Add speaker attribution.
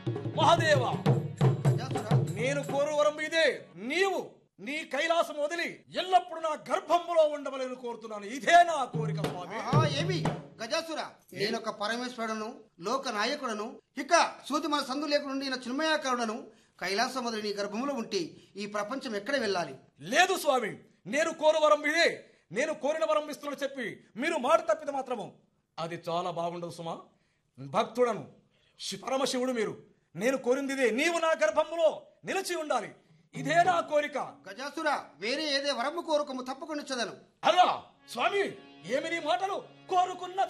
Speaker 1: మహాదేవ
Speaker 2: గజాసురా
Speaker 1: నేను కోరు వరం ఇదే నీవు నీ కైలాసం వదిలి ఎల్లప్పుడూ నా గర్భంలో ఉండవలని కోరుతున్నాను ఇదే నా కోరిక స్వామి
Speaker 2: ఆహా, ఏమి గజాసుర నేనొక పరమేశ్వరుడను లోక నాయకుడను ఇక సూతి మన సందు లేకుండా ఈయన చిన్మయాకరుడను కైలాసం మొదలు నీ గర్భంలో ఉంటే ఈ ప్రపంచం ఎక్కడ వెళ్ళాలి
Speaker 1: లేదు స్వామి నేను కోరు వరం ఇదే నేను కోరిన వరం ఇస్తున్నా చెప్పి మీరు మాట తప్పితే మాత్రము అది చాలా బాగుండదు సుమా భక్తుడను శి- పరమశివుడు మీరు నేను కోరింది ఇదే నీవు నా గర్భంలో నిలిచి ఉండాలి ఇదే నా కోరిక
Speaker 2: గజాసుర వేరే ఏదే వరము కోరుకము తప్పకుండా చదను
Speaker 1: అలా స్వామి ఏమి నీ మాటలు కోరుకున్న